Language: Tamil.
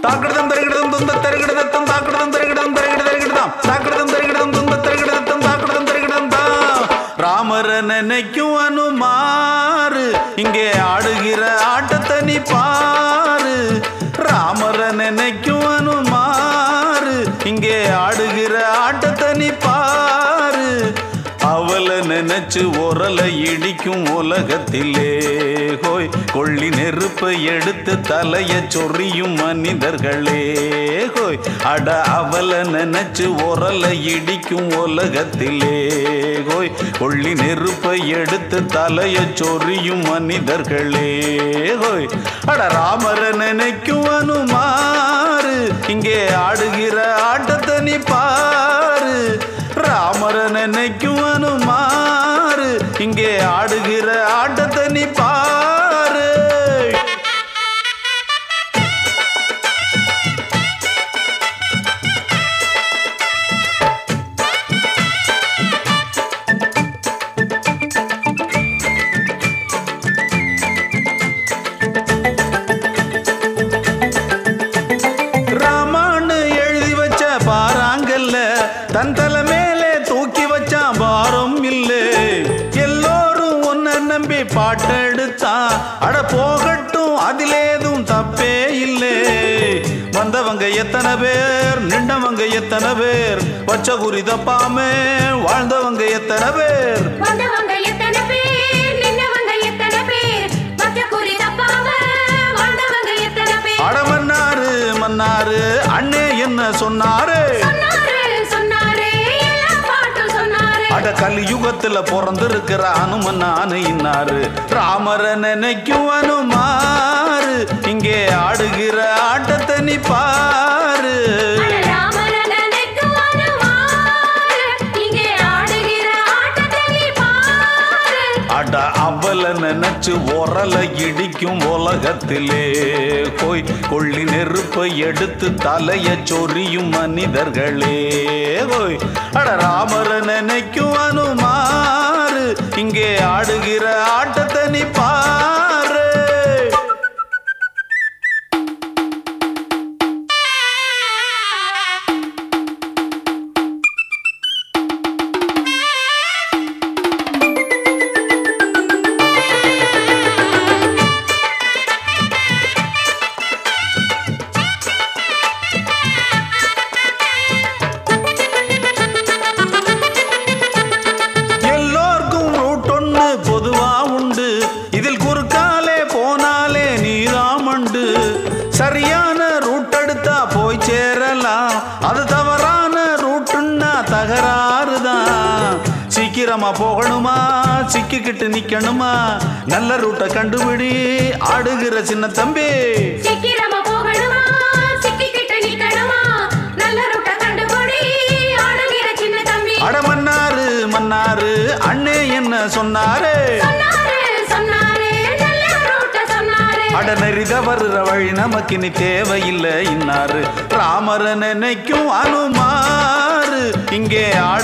தாக்கிடதம் தருகிடதம் துந்த தருகிடதத்தம் தாக்கிடதம் தருகிடதம் தருகிட தருகிடதாம் தாக்கிடதம் தருகிடதம் துந்த தருகிடதத்தம் தாக்கிடதம் தருகிடதம் தான் ராமர நினைக்கும் அனுமாறு இங்கே ஆடுகிற ஆட்டத்தை நீ பாரு ராமர நினைக்கும் அனுமாறு இங்கே ஆடுகிற ஆட்டத்தை நீ பாரு அவளை நினைச்சு உரலை இடிக்கும் உலகத்திலே ஹோய் கொள்ளி நெருப்பை எடுத்து தலைய சொறியும் மனிதர்களே ஹோய் அட அவளை நினைச்சு உரலை இடிக்கும் உலகத்திலே ஹோய் கொள்ளி நெருப்பை எடுத்து தலைய சொறியும் மனிதர்களே ஹோய் அட ராமர நினைக்கும் அனுமாறு இங்கே ஆடுகிற ஆட்டத்தை நீ பாரு ராமர நினைக்கும் அனுமாறு இங்கே ஆடுகிற ஆட்டத்தை நீ பாரு ராமான்னு எழுதி வச்ச பாறாங்கல்ல தன் தலை மேலே தூக்கி வச்சான் பாரம் இல்லே எல்லோரும் ஒன்ன நம்பி பாட்டெடுத்தான் அட போகட்டும் அதிலேதும் தப்பே இல்லே வந்தவங்க எத்தனை பேர் நின்றவங்க எத்தனை பேர் வச்ச குறி தப்பாமே வாழ்ந்தவங்க எத்தனை பேர் வந்தவங்க எத்தனை பேர் நின்னவங்க எத்தனை பேர் மற்ற குறி தப்பாம வாழ்ந்தவங்க எத்தனை பேர் அட மன்னாரு மன்னாரு அண்ணே என்ன சொன்னாரு சொன்னாரு சொன்னாரு எல்லா பாட்டும் சொன்னாரு அட கலியுகத்துல பிறந்திருக்கிற அனுமன் நானு இன்னாரு ராமர நினைக்கும் அனுமாரு இங்கே ஆடுகிற ஆட்டத்தை நீ பாரு அட ராமர நினைக்கும் அனுமாரு, இங்கே ஆடுகிற ஆட்டத்தை நீ பாரு. அட அவல நினைச்சு உரல இடிக்கும் உலகத்திலே போய் கொள்ளி நெருப்பை எடுத்து தலைய சொரியும் மனிதர்களே போய் அட ராமர நினைக்கும் அனுமாரு இங்கே ஆடுகிற ஆட்டத்தை நீ பாரு எல்லோர்க்கும் ரூட் ஒண்ணு பொதுவா உண்டு இதில் குறுக்காலே போனாலே நீதாமண்டு சரியான ரூட் எடுத்தா போய் சேரலாம் அது தவறான ரூட்டுன்னா தகராறுதான் சீக்கிரமா போகணுமா சிக்கிக்கிட்டு நிக்கணுமா நல்ல ரூட்டை கண்டுபிடி ஆடுகிற சின்ன தம்பி சீக்கிரமா போகணுமா சிக்கிக்கிட்டு நிக்கணுமா நல்ல ரூட்ட கண்டுபிடி ஆடுகிற சின்ன தம்பி அட மன்னாரு மன்னாரு அண்ணே என்ன சொன்னாரு சொன்னாரு சொன்னாரு நல்ல ரூட்ட சொன்னாரு அட நெறித வருற வழி நமக்கு இனி தேவையில்லை இன்னாரு ராமர நினைக்கும் அனுமாரு இங்கே